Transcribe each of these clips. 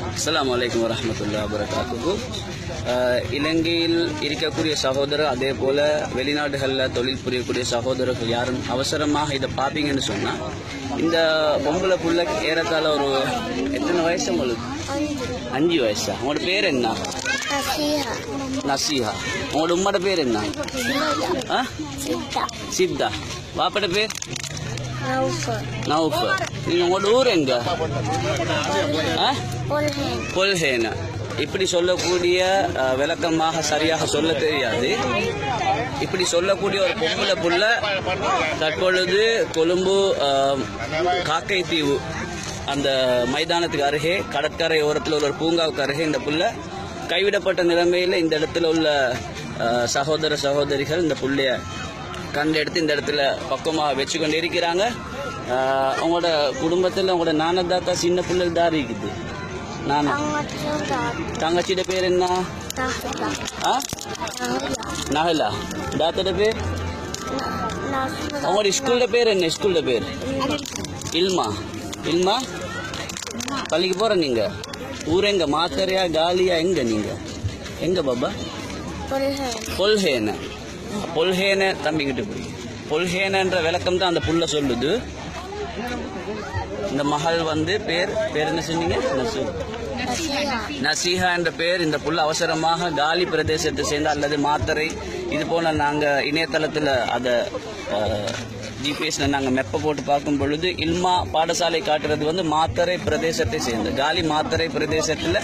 அஸ்ஸலாமு அலைக்கும் வரஹ்மத்துல்லாஹி வபரகாத்துஹு அஹ், இலங்கையில் இருக்கக்கூடிய சகோதரர் அதே போல வெளிநாடுகளில் தொழில் புரியக்கூடிய சகோதரர்கள் யாரும் அவசரமாக இதை பார்ப்பீங்கன்னு சொன்னா இந்த பொம்பளை புள்ள ஏறத்தாழ ஒரு எத்தனை வயசு உங்களுக்கு அஞ்சு வயசா உங்களோட பேர் என்ன நசீஹா நசீஹா உங்களோட உம்மோட பேர் என்ன ஆ? சித்தா சித்தா பாப்பட பேர் நௌஃபர் நவுஃப் நீங்க உங்களோட ஊர் எங்க ஆ பொல்ஹேன் கொள்கேன இப்படி சொல்லக்கூடிய அஹ், விளக்கமாக சரியாக சொல்ல தெரியாது இப்படி சொல்லக்கூடிய ஒரு பொம்பளை புள்ள தற்பொழுது கொழும்பு அஹ், காக்கை தீவு அந்த மைதானத்துக்கு அருகே கடற்கரை ஓரத்தில் உள்ள ஒரு பூங்காவுக்கு அருகே இந்த புள்ள கைவிடப்பட்ட நிலைமையில் இந்த இடத்துல உள்ள அஹ், சகோதர சகோதரிகள் இந்த புள்ளைய கண்டெடுத்து இந்த இடத்துல பக்கமாக வச்சு கொண்டு இருக்கிறாங்க அஹ், உங்களோட குடும்பத்தில் உங்களோட நானதாத்தா சின்ன பிள்ளைகள் தான் இருக்குது நானா தங்கச்சியும் தாத்தா தங்கச்சியோட பேர் என்ன நஹ்லா ஆ நஹ்லா நகலா தாத்தோட பேர் நஸ்ரா உங்களோட ஸ்கூல்ல பேர் என்ன ஸ்கூல்ல பேர் இல்மா இல்மா பள்ளிக்கு போற நீங்க ஊர் எங்க மாத்தரையா காலியா எங்க நீங்க எங்க பாபா பொல்ஹேன் பொல்ஹேன பொல்ஹேன தம்பிக்கிட்டு போய் பொல்ஹேனன்ற விளக்கம் தான் அந்த புள்ள சொல்லுது இந்த மகள் வந்து பேர் பேர் என்ன சொன்னீங்க நசூர் நசீஹா நசீஹா என்ற பெயர் இந்த புள்ள அவசரமாக காலி பிரதேசத்தை சேர்ந்த அல்லது மாத்தரை இது போல நாங்க இணையதளத்துல அதை ஜிபிஎஸ்ல நாங்க மெப்ப போட்டு பார்க்கும் பொழுது இல்மா பாடசாலை காட்டுறது வந்து மாத்தரை பிரதேசத்தை சேர்ந்து காலி மாத்தரை பிரதேசத்துல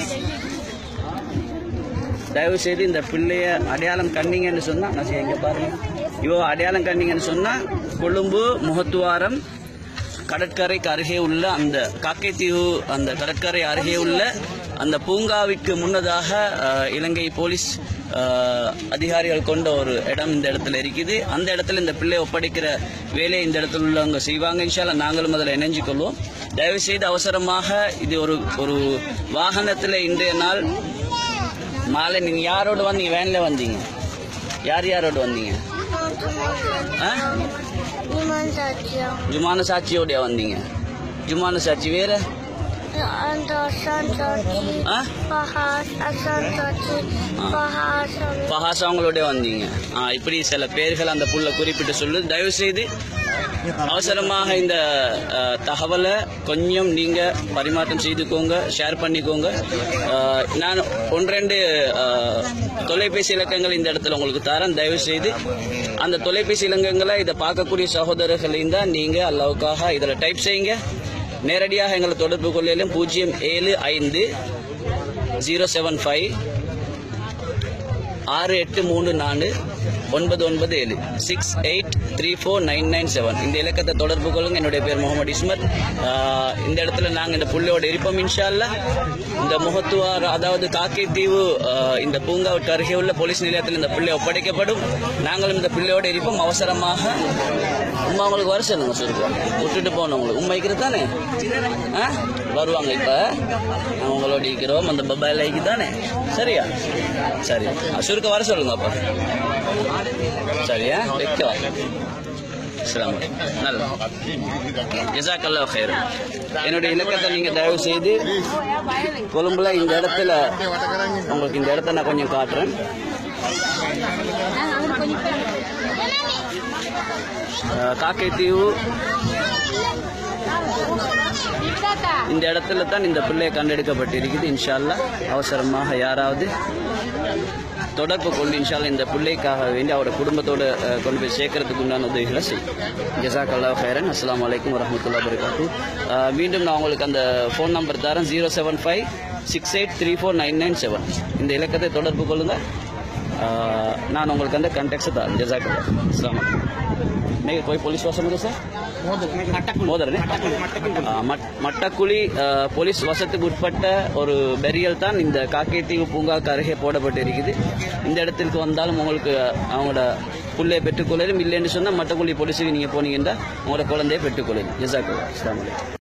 தயவு செய்து இந்த பிள்ளைய அடையாளம் கண்டீங்கன்னு சொன்னா நான் சரி, இங்க பாருங்க இவ அடையாளம் கண்டீங்கன்னு சொன்னா கொழும்பு முகத்துவாரம் கடற்கரைக்கு அருகே உள்ள அந்த காக்கைத்தீவு அந்த கடற்கரை அருகே உள்ள அந்த பூங்காவிற்கு முன்னதாக அஹ், இலங்கை போலீஸ் அஹ், அதிகாரிகள் கொண்ட ஒரு இடம் இந்த இடத்துல இருக்குது அந்த இடத்துல இந்த பிள்ளை ஒப்படைக்கிற வேலையை இந்த இடத்துல உள்ளவங்க செய்வாங்க இன்ஷால்லா நாங்களும் அதில் இணைஞ்சு கொள்வோம் தயவு செய்து அவசரமாக இது ஒரு ஒரு வாகனத்தில் இன்றைய நாள் மாலை நீங்க யாரோட வந்தீங்க வேன்ல வந்தீங்க யார் யாரோட வந்தீங்க ஆ? இமான் சாட்சியம் ஜுமான சாட்சியோட வந்தீங்க ஜுமான சாட்சி வேற அந்த அசான் சாட்சி ஆ? பஹாஸ் அசான் சாட்சி பஹாஸ் பஹாஸ் அவங்களோட வந்தீங்க ஆ இப்படி சில பேர்கள் அந்த புள்ள குறிப்பிட்டு சொல்லுது தயவு செய்து அவசரமாக இந்த அ, தகவலை கொஞ்சம் நீங்க பரிமாற்றம் செய்துக்கோங்க ஷேர் பண்ணிக்கோங்க அ, நான் ஒன்றெண்டு அ, தொலைபேசி இலக்கங்கள் இந்த இடத்துல உங்களுக்கு தரேன் தயவு செய்து அந்த தொலைபேசி இலக்கங்களை இதை பார்க்கக்கூடிய சகோதரர்களையும் தான் நீங்க அல்லாவுக்காக இதில் டைப் செய்யுங்க நேரடியாக எங்களை தொடர்பு கொள்ளையிலும் பூஜ்ஜியம் ஏழு ஐந்து ஜீரோ செவன் ஃபைவ் ஆறு எட்டு மூணு நாலு ஒன்பது ஒன்பது ஏழு six eight three four nine nine seven இந்த இலக்கத்தை தொடர்பு கொள்ளுங்க என்னுடைய பேர் முகமது இஸ்மத் ஆஹ் இந்த இடத்துல நாங்கள் இந்த புள்ளையோட இருப்போம் இன்ஷால்லா இந்த முகத்துவார் அதாவது காக்கை தீவு ஆஹ் இந்த பூங்காவுக்கு அருகே உள்ள போலீஸ் நிலையத்தில் இந்த பிள்ளை ஒப்படைக்கப்படும் நாங்களும் இந்த பிள்ளையோட இருப்போம் அவசரமாக உமா உங்களுக்கு வர சொல்லுங்க சொல்லுங்க விட்டுட்டு போனவங்களுக்கு உண்மை வைக்கிறது தானே ஆ வருவாங்க இப்போ நாங்கள் உங்களோட இருக்கிறோம் அந்த பபாயில் ஐக்கு தானே சரியா சரி சுருக்க வர சொல்லுங்க அப்போ சரியா வைக்கவா அஸ்ஸலாமு அலைக்கும். நல்ல ஜசாக்கல்லா ஹைர் என்னுடைய இலக்கத்தை நீங்க தயவு செய்து கொழும்புல இந்த இடத்துல உங்களுக்கு இந்த இடத்த நான் கொஞ்சம் காட்டுறேன் அஹ், காக்கைத்தீவு இந்த இடத்துல தான் இந்த பிள்ளை கண்டெடுக்கப்பட்டிருக்குது இன்ஷா அல்லாஹ் அவசரமாக யாராவது தொடர்பு கொண்டு இன்ஷால்லா இந்த பிள்ளைக்காக வேண்டி அவரோட குடும்பத்தோட அஹ், கொண்டு போய் சேர்க்கறதுக்கு உண்டான உதவிகளை செய்யும் ஜசாக் அல்லா ஹைரன் அஸ்லாம் வலைக்கம் வரமத்துல்லா வரகாத்து மீண்டும் நான் உங்களுக்கு அந்த ஃபோன் நம்பர் தரேன் zero seven five six eight three four nine nine seven இந்த இலக்கத்தை தொடர்பு கொள்ளுங்கள் அஹ், நான் உங்களுக்கு அந்த கண்டெக்ட்ஸை தரேன் ஜசாக் அல்லா அஸ்லாம் மேக போய் போலீஸ் வாசம் சார் மோதரனே ஆ, மட்- மட்டக்குழி ஆ, போலீஸ் வசத்துக்கு உட்பட்ட ஒரு பெரியல் தான் இந்த காக்கேத்தீவு பூங்காக்கு அருகே போடப்பட்டு இருக்குது இந்த இடத்திற்கு வந்தாலும் உங்களுக்கு அவங்களோட புள்ளையை பெற்றுக்கொள்ளலும் இல்லைன்னு சொன்னால் மட்டக்குழி போலீஸுக்கு நீங்கள் போனீங்கன்னா உங்களோட குழந்தையை பெற்றுக்கொள்ளலும் ஜிசாக்கு அஸ்லாம் வலைக்கம்